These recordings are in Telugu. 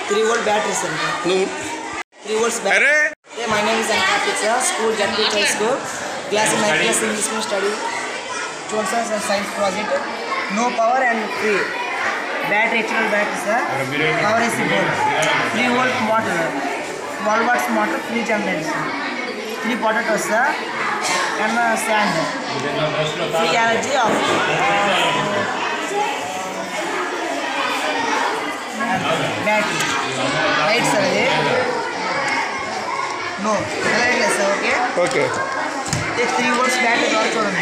త్రీ వోల్ట్ బ్యాటరీ సార్ నువ్వు త్రీ వోల్ట్స్ బ్యాటరీ అరే మై నేమ్ ఇస్ అన్కార్తిక్ sir school ZP high school class nine class English में స్టడీ చూడండి sir science project no power and free battery HL battery sir power AC board three volt motor twelve watts motor three generator three potatoes sir and sand free energy of battery right sir అది నో లైట్ లేదు sir okay okay three volts battery ద్వారా చూడండి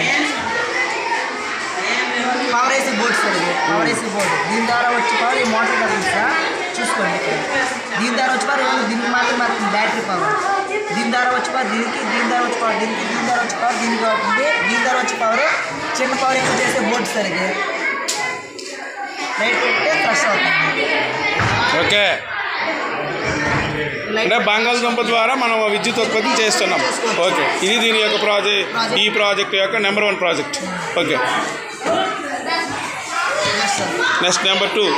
పవర్ ఏసీ బోర్డ్ సార్ ఇది పవర్ ఏసీ బోర్డ్ దీని ద్వారా వచ్చి పవర్ ఈ మోటార్ కదులుతుంది సార్ చూసుకోండి ఇక్కడ దీని ద్వారా వచ్చి పవర్ ఓన్లీ దీనికి మాత్రం మాత్రం బ్యాటరీ పవర్ దీని ద్వారా వచ్చి పవర్ దీనికి దీని ద్వారా వచ్చి పవర్ దీనికి దీని ద్వారా వచ్చి పవర్ దీనికి అవుతుంది దీని ద్వారా వచ్చి పవర్ చిన్న పవర్ ఎక్కువ చేసే బోర్డు సార్ ఇది లైట్ పెడితే ఫ్రెష్ అవుతుంది ఓకే లైట్ అంటే బంగాళదుంప ద్వారా మనం విద్యుత్ ఉత్పత్తి చేస్తున్నాం ఓకే ఇది దీని యొక్క ప్రాజెక్ట్ ఈ ప్రాజెక్ట్ యొక్క number one project okay sir next number two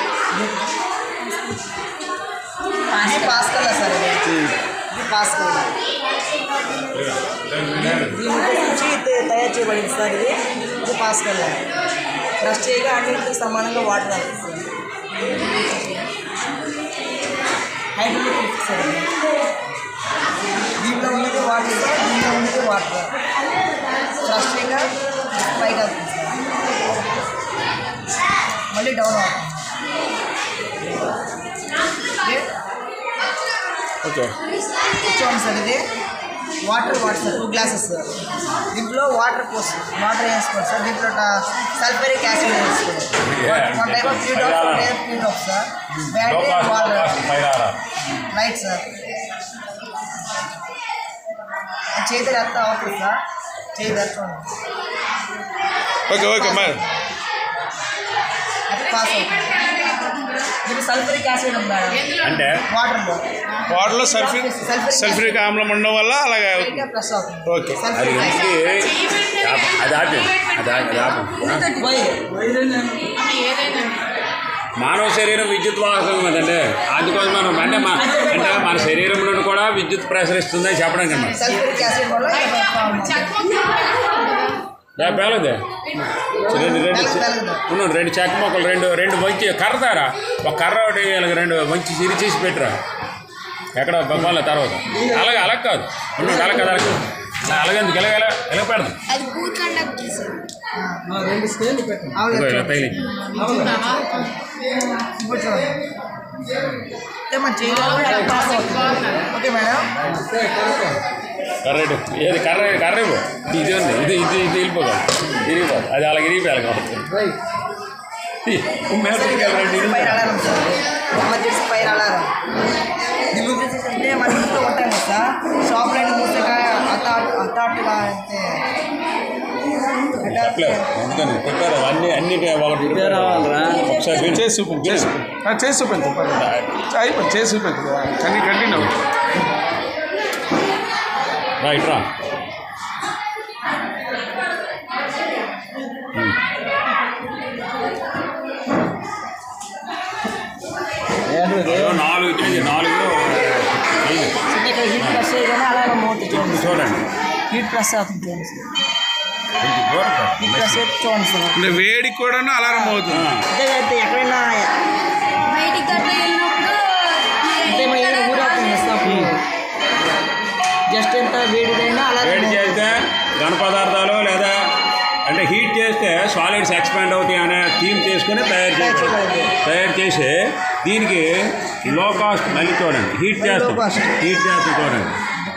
ఇది పాస్ కల్లా సార్ ఇది ఇది పాస్ కల్లా దీని నుంచి ఇది తయారు చేయబడింది సార్ ఇది ఇది పాస్ కల్లా బ్రష్ చేయగా అన్నింటికి సమానంగా వాటర్ అవుతుంది సార్ హైడ్రోలిక్ సార్ ఇది. దీంట్లో ఉన్నది వాటర్ సార్ దీంట్లో ఉన్నది వాటర్ బ్రష్ చేయగా పైకి అవుతుంది సార్ మళ్ళీ డౌన్ అవుతుంది ఓకే ఓకే చూడండి సార్ ఇది water water sir two glasses sir దీంట్లో వాటర్ పోసి వాటర్ వేసుకోండి సార్ దీంట్లో సల్ఫరిక్ యాసిడ్ వేసుకోండి one type of three drops three drops sir battery water light sir చేతులు ఎంత అవుతుంది సార్ చేతులు చూడండి ఓకే ఓకే మరి అది పాస్ అవుతుంది ఇది సల్ఫరిక్ యాసిడ్ ఉంది మేడం అంటే వాటర్లో వాటర్లో సల్ఫ్యూరిక్ సల్ఫ్యూరిక్ ఆమ్లం ఉండడం వల్ల అలాగే అవుతుంది ప్లస్ అవుతుంది ఓకే అది సల్ఫరిక్ ఇంటికి ఆపు. అది ఆపి అది ఆపి అది ఆపు మానవ శరీరం విద్యుత్ వాహకం కదండి అందుకోసం మనం అంటే మన అంటే మన శరీరంలో కూడా విద్యుత్ ప్రసరిస్తుందని చెప్పడానికి అన్నమాట సల్ఫరిక్ యాసిడ్ వల్ల రా, పేలదే రెండు రెండు ఉన్నాడు రెండు చెక్క మొక్కలు రెండు రెండు మంచి కర్ర తారా ఒక కర్ర ఒకటి వీళ్ళకి రెండు మంచి సిరి చేసి పెట్టరా ఎక్కడ బొమ్మల తర్వాత అలాగే అలా కాదు ఉన్నాడు అలా కాదు అలా కాదు. అలాగెందుకు ఇలా ఇలా ఇలా పెడదాం అది బూత్ కండక్ట్ సార్ రెండు స్కేల్ పెట్టండి ఇదిగో ఇలా తగిలి ఇప్పుడు చూడండి అంటే మన చేయాలి పాస్ అవుతుంది ఓకే మేడం కర్ర ఇటు. ఏది కర్ర కర్ర ఇవ్వు ఇది ఉంది ఇది ఇది ఇది వెళ్ళిపోదాం ఇరిగిపోదు అది అలాగే ఇరిగిపోయాలి కాబట్టి పైన అలారం సార్ ఎమర్జెన్సీ పైన అలారం దీని గురించి అంటే మన ఇంట్లో ఉంటాం కదా సార్ షాప్ లైన్ మూసాక అత్త అత్తాటుగా అంటే చెప్పలేదు అందుకని చెప్పారు అన్ని అన్ని ఒకటి ఒకసారి విను. చేసి చూపించు చేసి చూపించు. ఆ, చేసి చూపించు అయిపోయింది చేసి చూపించు కానీ కంటిన్యూ రా ఇట్రా అయ్యో, నాలుగు కేజీ నాలుగు ఐదు. అంటే ఇక్కడ హీట్ ప్రెస్ చేయగానే అలారం అవుతుంది చూడండి చూడండి హీట్ ప్రెస్ అవుతుంది చూడండి సార్ కొంచెం దూరం రా. హీట్ ప్రెస్ అయితే చూడండి సార్ అంటే వేడి కూడాను అలారం అవుతుంది ఆ, అదే అయితే ఎక్కడైనా బయటికి గట్ల వెళ్ళినప్పుడు అంటే మన ఏదైనా ఊరేగుతుంది కదా సార్ అప్పుడు జస్ట్ ఎంత వేడిదైనా అలారం వేడి అవుతుంది. చేస్తే ఘన పదార్థాలు లేదా అంటే హీట్ చేస్తే సాలిడ్స్ ఎక్స్పాండ్ అవుతాయి అనే థీమ్ తీసుకుని తయారు చేసి తయారు చేసి దీనికి లో కాస్ట్ మళ్ళీ చూడండి హీట్ చేస్తాం cost. హీట్ చేస్తాం చూడండి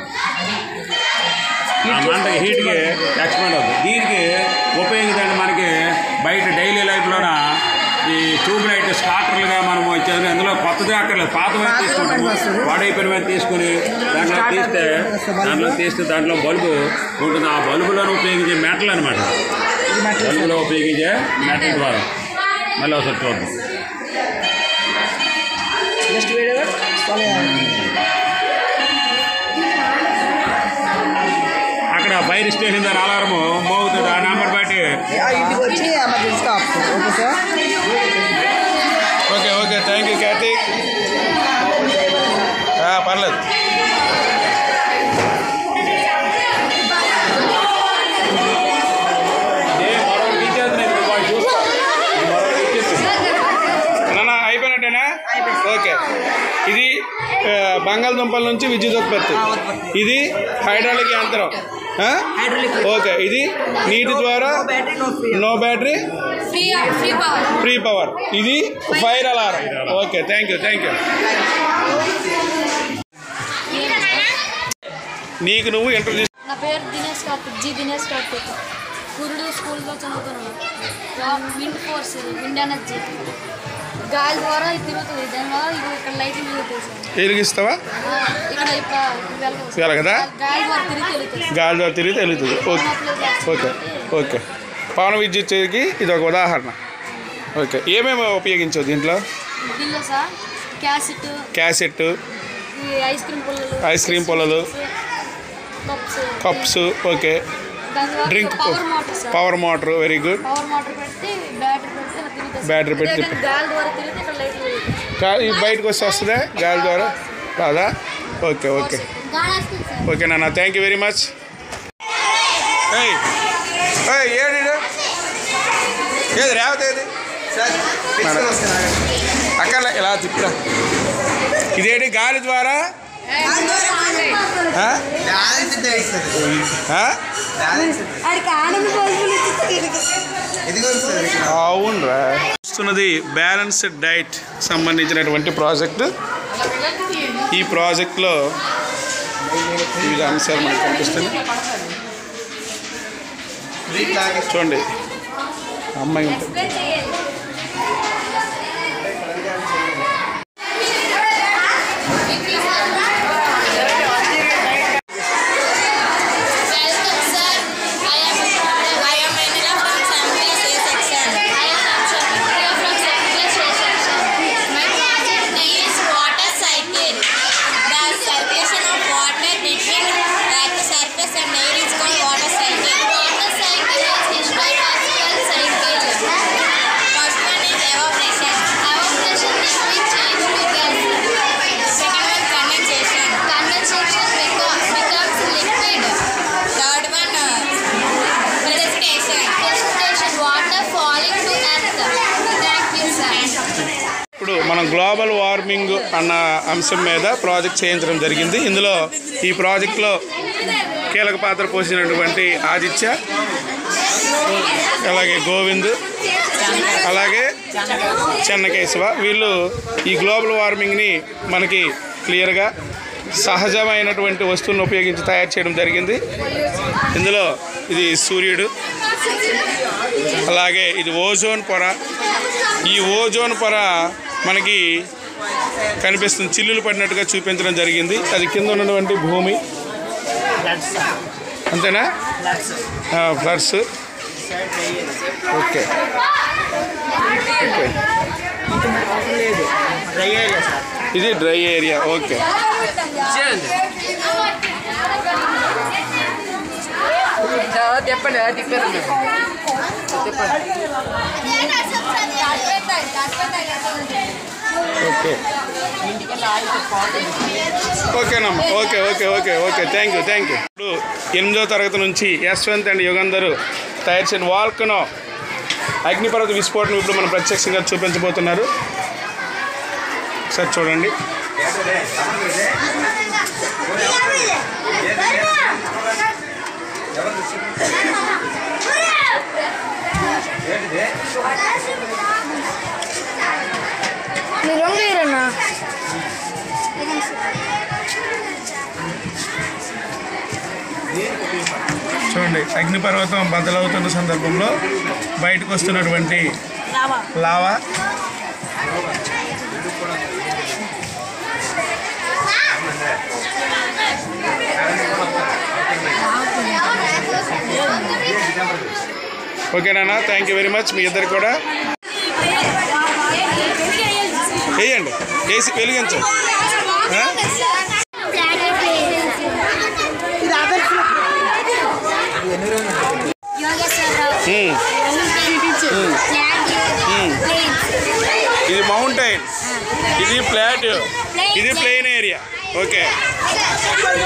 ఆ మంటకి హీట్కి ఎక్స్పాండ్ అవుతుంది దీనికి ఉపయోగించండి మనకి బయట డైలీ లైఫ్లోన ఈ ట్యూబ్ లైట్ స్టార్టర్లుగా మనం వచ్చేది అందులో కొత్తది అక్కర్లేదు పాత మీద తీసుకుంటాము వాడైపోయిన మీద తీసుకుని దాంట్లో తీస్తే దాంట్లో తీస్తే దాంట్లో బల్బు ఉంటుంది ఆ బల్బులను ఉపయోగించే మెటల్ అనమాట ఇది మెటల్ సార్. బల్బులో ఉపయోగించే మెటల్ ద్వారా మళ్ళీ ఒకసారి చూద్దాం జస్ట్ వేడిగా సాలిడ్ అక్కడ ఫైర్ స్టేషన్ దగ్గర అలారము మోగుతుంది ఆ నెంబర్ బట్టి ఆ ఇంటికి వచ్చి ఎమర్జెన్సీగా ఆపుతుంది okay sir okay okay thank you Karthik okay ఇది ఆ, బంగాళదుంపల నుంచి విద్యుత్ ఉత్పత్తి ఆ, ఉత్పత్తి. ఇది హైడ్రాలిక్ యంత్రం ఆ? హైడ్రాలిక్ ఓకే ఇది నీటి ద్వారా battery no free no battery free free power free power ఇది fire alarm okay thank you thank you నీకు నువ్వు ఇంట్రొడ్యూస్ నా పేరు దినేష్ కార్తిక్ జి దినేష్ కార్తిక్ కురుడు స్కూల్లో చదువుతున్నాను విండ్ ఫోర్స్ విండ్ ఎనర్జీ గాలి ద్వారా ఇది తిరుగుతుంది దానివల్ల ఇది ఇక్కడ లైట్లు తిరుగుతాయి సార్ వెలిగిస్తావా ఆ, ఇక్కడ ఇప్పుడు వెళ్తాం వెలగదా గాలి ద్వారా తిరిగి తెలుగుతుంది గాలి ద్వారా తిరిగి వెలుగుతుంది ఓకే ఓకే ఓకే పవన విద్యుత్కి ఇది ఒక ఉదాహరణ ఓకే ఏమేమి ఉపయోగించవు దీంట్లో బిల్లు సార్ క్యాసెట్ క్యాసెట్ ఈ ఐస్ క్రీమ్ పుల్లలు ఐస్ క్రీమ్ పుల్లలు, కప్స్ కప్స్ ఓకే దాని ద్వారా drink power motor sir power motor very good power motor పెడితే బ్యాటరీ పెడితే ఇలా తిరుగుతుంది బ్యాటరీ పెట్టి అదే కానీ గాలి ద్వారా తిరిగితే ఇక్కడ లైట్లు వెలుగుతాయి. గా- ఇది బయటకు వస్తే వస్తుందా గాలి ద్వారా రాదా ఓకే ఓకే గాలి వస్తుంది సార్ ఓకే నాన్న థ్యాంక్ యూ వెరీ మచ్ ఏయ్ ఏయ్ ఏడు ఈడు? ఏది రేవత ఏది మేడం. అక్కర్లే ఇలా తిప్పురా ఇదేంటి గాలి ద్వారా ఆ? ఆ? అవునరా చూస్తున్నది బ్యాలెన్స్డ్ డైట్ సంబంధించినటువంటి ప్రాజెక్టు ఈ ప్రాజెక్ట్లో వివిధ అంశాలు మనకు కనిపిస్తుంది చూడండి అమ్మాయి ఉంటుంది Welcome, sir. I am I am Manila from Samples A section. I am Amshapriya from Samples A section. My project name is water cycle. The circulation of water between earth surface and air is called water cycle. Water cycle is histological cycle. First one is evaporation. Evaporation liquid change to gas. Second one condensation. Condensation becomes becomes liquid. Third one uh, precipitation. Precipitation water falling to earth. Thank you, sir. ఇప్పుడు మనం గ్లోబల్ వార్మింగ్ అన్న అంశం మీద ప్రాజెక్ట్ చేయించడం జరిగింది ఇందులో ఈ ప్రాజెక్ట్లో కీలక పాత్ర పోసినటువంటి ఆదిత్య అలాగే గోవింద్ అలాగే చెన్నకేశవ వీళ్ళు ఈ గ్లోబల్ వార్మింగ్ని మనకి క్లియర్గా సహజమైనటువంటి వస్తువులను ఉపయోగించి తయారు చేయడం జరిగింది ఇందులో ఇది సూర్యుడు అలాగే ఇది ఓజోన్ పొర ఈ ఓజోన్ పొర మనకి కనిపిస్తుంది చిల్లులు పడినట్టుగా చూపించడం జరిగింది అది కింద ఉన్నటువంటి భూమి అంతేనా ఫ్లడ్స్ ఓకే ఓకే లేదు డ్రై ఏరియా సార్ ఇది డ్రై ఏరియా ఓకే చెప్పండి తిప్పారు ఓకే ఓకేనమ్మా okay okay okay okay thank you thank you ఇప్పుడు ఎనిమిదో తరగతి నుంచి యశ్వంత్ అండ్ యుగంధరు తయారు చేసిన వాల్కనో అగ్నిపర్వత విస్ఫోటనం ఇప్పుడు మనం ప్రత్యక్షంగా చూపించబోతున్నారు సార్ చూడండి మీరు వంగేరన్నా చూడండి అగ్నిపర్వతం బద్దలవుతున్న సందర్భంలో బయటకు వస్తున్నటువంటి లావా ఓకేనా థ్యాంక్ యూ వెరీ మచ్ మీ ఇద్దరు కూడా వేయండి వేసి వెలిగించండి ఆ? ఉమ్. ఇది మౌంటైన్ ఇది ఫ్లాట్ ఇది ప్లెయిన్ ఏరియా ఓకే